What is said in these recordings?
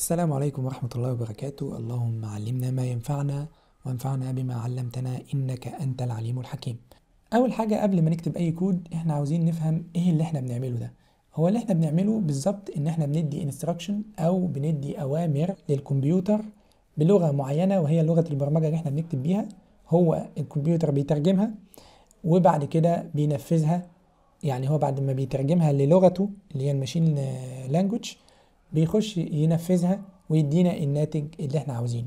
السلام عليكم ورحمة الله وبركاته اللهم علمنا ما ينفعنا وانفعنا بما علمتنا إنك أنت العليم الحكيم أول حاجة قبل ما نكتب أي كود إحنا عاوزين نفهم إيه اللي إحنا بنعمله ده هو اللي إحنا بنعمله بالظبط إن إحنا بندي instruction أو بندي أوامر للكمبيوتر بلغة معينة وهي لغة البرمجة اللي إحنا بنكتب بيها هو الكمبيوتر بيترجمها وبعد كده بينفذها يعني هو بعد ما بيترجمها للغته اللي هي الماشين لانجوج بيخش ينفذها ويدينا الناتج اللي احنا عاوزينه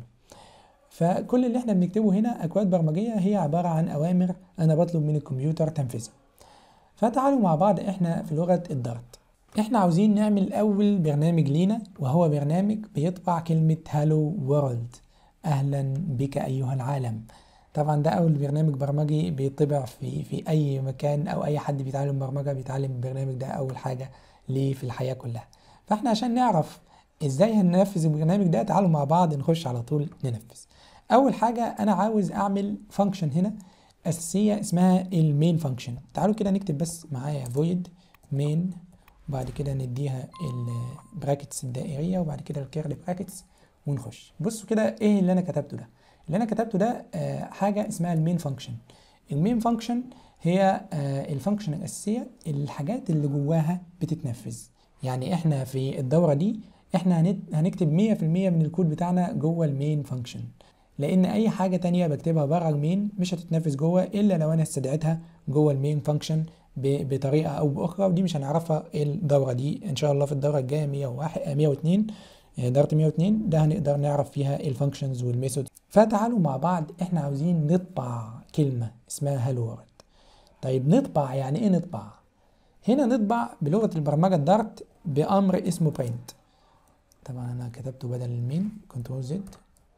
فكل اللي احنا بنكتبه هنا اكواد برمجيه هي عباره عن اوامر انا بطلب من الكمبيوتر تنفيذها فتعالوا مع بعض احنا في لغه الدارت احنا عاوزين نعمل اول برنامج لينا وهو برنامج بيطبع كلمه هالو وورلد اهلا بك ايها العالم طبعا ده اول برنامج برمجي بيطبع في في اي مكان او اي حد بيتعلم برمجه بيتعلم البرنامج ده اول حاجه ليه في الحياه كلها فاحنا عشان نعرف ازاي هننفذ البرنامج ده تعالوا مع بعض نخش على طول ننفذ اول حاجه انا عاوز اعمل فانكشن هنا اساسيه اسمها المين فانكشن تعالوا كده نكتب بس معايا void main وبعد كده نديها البراكتس الدائريه وبعد كده الكيرلي براكتس ونخش بصوا كده ايه اللي انا كتبته ده اللي انا كتبته ده آه حاجه اسمها المين فانكشن المين فانكشن هي آه الفانكشن الاساسيه الحاجات اللي جواها بتتنفذ يعني احنا في الدورة دي احنا هنكتب 100% من الكود بتاعنا جوه المين فانكشن لان اي حاجة تانية بكتبها بره المين مش هتتنفذ جوه الا لو انا استدعيتها جوه المين فانكشن بطريقة او باخرى ودي مش هنعرفها الدورة دي ان شاء الله في الدورة الجاية 101 102 دورة 102 ده هنقدر نعرف فيها الفانكشنز والميثود فتعالوا مع بعض احنا عاوزين نطبع كلمة اسمها هالو وورد طيب نطبع يعني ايه نطبع هنا نطبع بلغة البرمجة الدارت بأمر اسمه print طبعا أنا كتبته بدل المين كنترول زد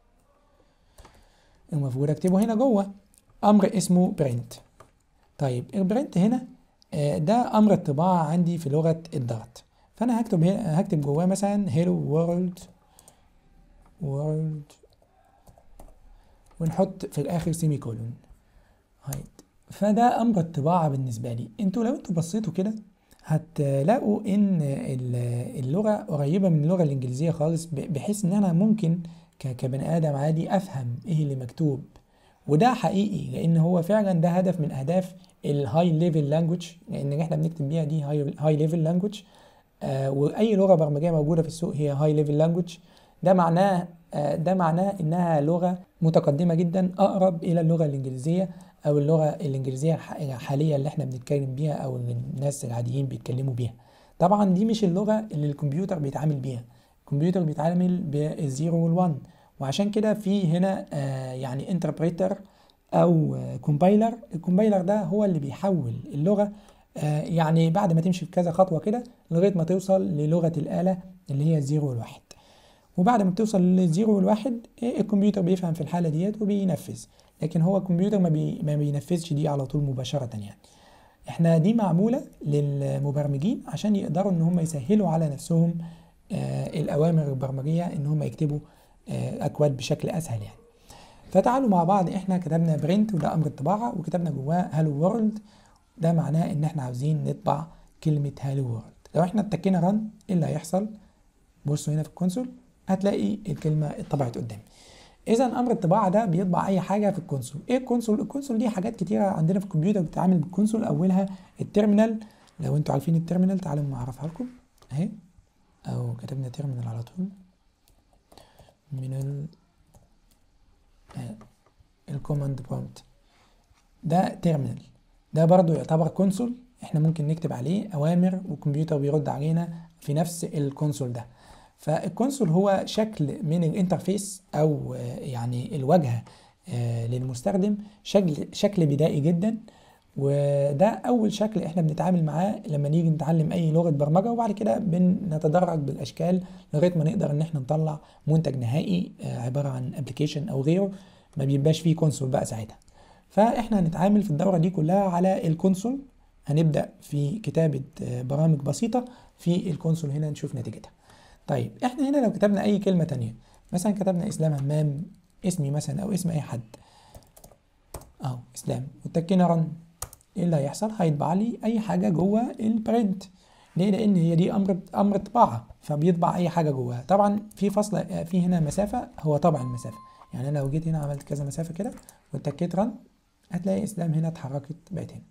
المفروض أكتبه هنا جوه أمر اسمه print طيب البرنت هنا ده أمر الطباعة عندي في لغة الدارت فأنا هكتب هنا هكتب جواه مثلا hello world world ونحط في الآخر سيمي كولون هايد فده امر الطباعه بالنسبه لي انتوا لو انتوا بصيتوا كده هتلاقوا ان اللغه قريبه من اللغه الانجليزيه خالص بحيث ان انا ممكن كبني ادم عادي افهم ايه اللي مكتوب وده حقيقي لان هو فعلا ده هدف من اهداف الهاي ليفل لانجوج لان احنا بنكتب بيها دي هاي ليفل لانجوج واي لغه برمجيه موجوده في السوق هي هاي ليفل لانجوج ده معناه آه ده معناه انها لغه متقدمه جدا اقرب الى اللغه الانجليزيه او اللغه الانجليزيه الحاليه اللي احنا بنتكلم بيها او اللي الناس العاديين بيتكلموا بيها طبعا دي مش اللغه اللي الكمبيوتر بيتعامل بيها الكمبيوتر بيتعامل بالزيرو والوان وعشان كده في هنا آه يعني انتربريتر او آه كومبايلر الكومبايلر ده هو اللي بيحول اللغه آه يعني بعد ما تمشي في كذا خطوه كده لغايه ما توصل للغه الاله اللي هي الزيرو والواحد وبعد ما بتوصل للزيرو والواحد الكمبيوتر بيفهم في الحاله ديت وبينفذ لكن هو الكمبيوتر ما, بي ما بينفذش دي على طول مباشرة يعني احنا دي معمولة للمبرمجين عشان يقدروا ان هم يسهلوا على نفسهم آه الاوامر البرمجية ان هم يكتبوا آه اكواد بشكل اسهل يعني فتعالوا مع بعض احنا كتبنا برنت وده امر الطباعة وكتبنا جواه هالو وورلد ده معناه ان احنا عاوزين نطبع كلمة هالو وورلد لو احنا اتكينا رن ايه اللي هيحصل بصوا هنا في الكونسول هتلاقي الكلمة اتطبعت قدامي اذا امر الطباعه ده بيطبع اي حاجه في الكونسول ايه الكونسول الكونسول دي حاجات كتيره عندنا في الكمبيوتر بتتعامل بالكونسول اولها التيرمينال لو انتوا عارفين التيرمينال تعالوا نعرفها لكم اهي او كتبنا تيرمينال على طول من ال الكوماند برومبت ده تيرمينال ده برضو يعتبر كونسول احنا ممكن نكتب عليه اوامر والكمبيوتر بيرد علينا في نفس الكونسول ده فالكونسول هو شكل من الانترفيس او يعني الواجهه للمستخدم شكل شكل بدائي جدا وده اول شكل احنا بنتعامل معاه لما نيجي نتعلم اي لغه برمجه وبعد كده بنتدرج بالاشكال لغايه ما نقدر ان احنا نطلع منتج نهائي عباره عن ابلكيشن او غيره ما بيبقاش فيه كونسول بقى ساعتها فاحنا هنتعامل في الدوره دي كلها على الكونسول هنبدا في كتابه برامج بسيطه في الكونسول هنا نشوف نتيجتها طيب احنا هنا لو كتبنا اي كلمة تانية مثلا كتبنا اسلام همام اسمي مثلا او اسم اي حد اهو اسلام وتكينا رن ايه اللي هيحصل هيطبع لي اي حاجة جوه البرنت ليه لان هي دي امر امر طباعه فبيطبع اي حاجه جواها طبعا في فصل في هنا مسافه هو طبع المسافه يعني انا لو جيت هنا عملت كذا مسافه كده واتكيت رن هتلاقي اسلام هنا اتحركت بقت هنا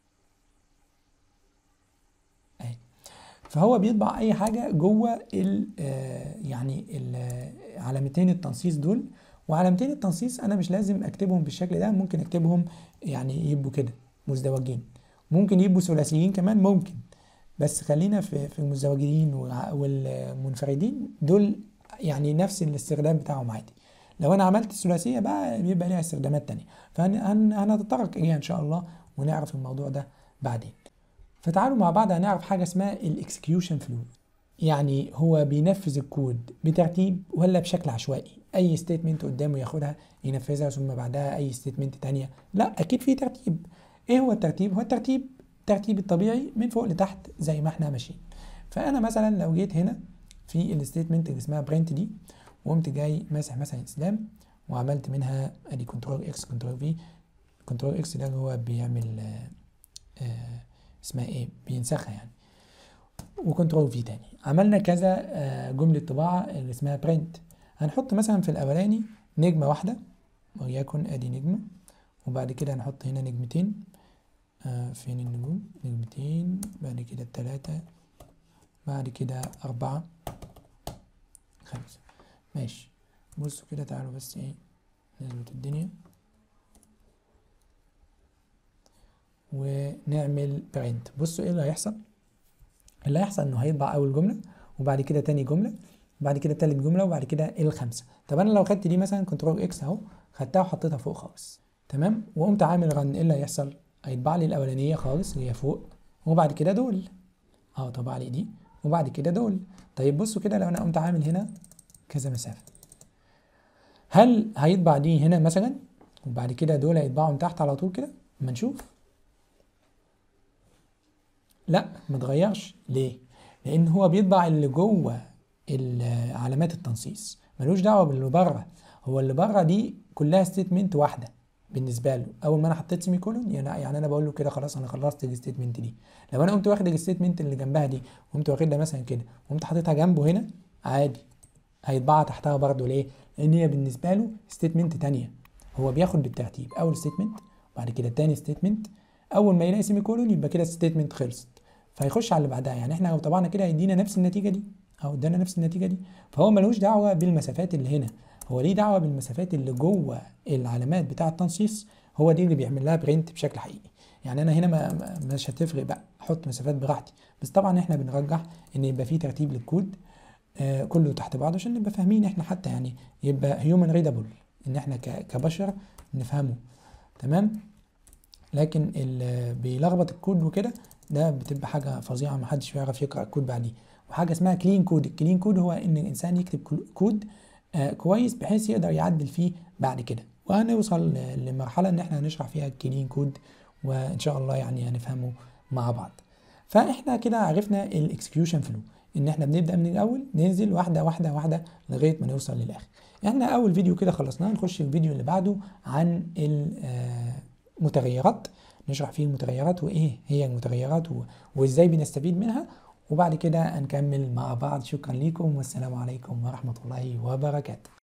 اهي فهو بيطبع اي حاجه جوه ال يعني ال علامتين التنصيص دول وعلامتين التنصيص انا مش لازم اكتبهم بالشكل ده ممكن اكتبهم يعني يبقوا كده مزدوجين ممكن يبقوا ثلاثيين كمان ممكن بس خلينا في في المزدوجين والمنفردين دول يعني نفس الاستخدام بتاعهم عادي لو انا عملت الثلاثيه بقى بيبقى ليها استخدامات تانية فهنتطرق اليها ان شاء الله ونعرف الموضوع ده بعدين فتعالوا مع بعض هنعرف حاجه اسمها الاكسكيوشن فلو يعني هو بينفذ الكود بترتيب ولا بشكل عشوائي اي ستيتمنت قدامه ياخدها ينفذها ثم بعدها اي ستيتمنت تانية لا اكيد في ترتيب ايه هو الترتيب هو الترتيب الترتيب الطبيعي من فوق لتحت زي ما احنا ماشيين فانا مثلا لو جيت هنا في الستيتمنت اللي اسمها برنت دي وقمت جاي ماسح مثلا اسلام وعملت منها ادي كنترول اكس كنترول في كنترول اكس ده هو بيعمل آآ آآ اسمها ايه بينسخها يعني وكنترول في تاني عملنا كذا جملة طباعة اللي اسمها برنت هنحط مثلا في الاولاني نجمة واحدة وليكن ادي نجمة وبعد كده هنحط هنا نجمتين آه فين النجوم نجمتين بعد كده التلاتة بعد كده أربعة خمسة ماشي بصوا كده تعالوا بس ايه نظبط الدنيا ونعمل برنت بصوا ايه اللي هيحصل اللي هيحصل انه هيطبع اول جمله وبعد كده تاني جمله وبعد كده تالت جمله وبعد كده الخمسه طب انا لو خدت دي مثلا كنترول اكس اهو خدتها وحطيتها فوق خالص تمام وقمت عامل رن ايه اللي هيحصل هيطبع لي الاولانيه خالص اللي هي فوق وبعد كده دول اه طبع لي دي وبعد كده دول طيب بصوا كده لو انا قمت عامل هنا كذا مسافه هل هيطبع دي هنا مثلا وبعد كده دول هيطبعوا من تحت على طول كده اما نشوف لا ما اتغيرش ليه لان هو بيطبع اللي جوه علامات التنصيص ملوش دعوه باللي بره هو اللي بره دي كلها ستيتمنت واحده بالنسبه له اول ما انا حطيت سيمي كولون يعني, يعني انا بقول له كده خلاص انا خلصت الستيتمنت دي لو انا قمت واخد الستيتمنت اللي جنبها دي وقمت واخدها مثلا كده وقمت حاططها جنبه هنا عادي هيطبعها تحتها برضه ليه لان هي بالنسبه له ستيتمنت تانية هو بياخد بالترتيب اول ستيتمنت بعد كده تاني ستيتمنت اول ما يلاقي سيمي كولون يبقى كده الستيتمنت خلصت فهيخش على اللي بعدها يعني احنا لو طبعنا كده هيدينا نفس النتيجه دي او ادانا نفس النتيجه دي فهو ملوش دعوه بالمسافات اللي هنا هو ليه دعوه بالمسافات اللي جوه العلامات بتاع التنصيص هو دي اللي بيعمل لها برنت بشكل حقيقي يعني انا هنا ما مش هتفرق بقى احط مسافات براحتي بس طبعا احنا بنرجح ان يبقى في ترتيب للكود آه كله تحت بعضه عشان نبقى فاهمين احنا حتى يعني يبقى هيومن ريدابل ان احنا كبشر نفهمه تمام لكن اللي بيلخبط الكود وكده ده بتبقى حاجه فظيعه محدش بيعرف يقرا الكود بعديه وحاجه اسمها كلين كود الكلين كود هو ان الانسان يكتب كود آه كويس بحيث يقدر يعدل فيه بعد كده وهنوصل لمرحله ان احنا هنشرح فيها الكلين كود وان شاء الله يعني هنفهمه مع بعض فاحنا كده عرفنا الاكسكيوشن فلو ان احنا بنبدا من الاول ننزل واحده واحده واحده لغايه ما نوصل للاخر احنا اول فيديو كده خلصناه نخش الفيديو اللي بعده عن المتغيرات نشرح فيه المتغيرات وايه هي المتغيرات وازاي بنستفيد منها وبعد كده هنكمل مع بعض شكرا لكم والسلام عليكم ورحمه الله وبركاته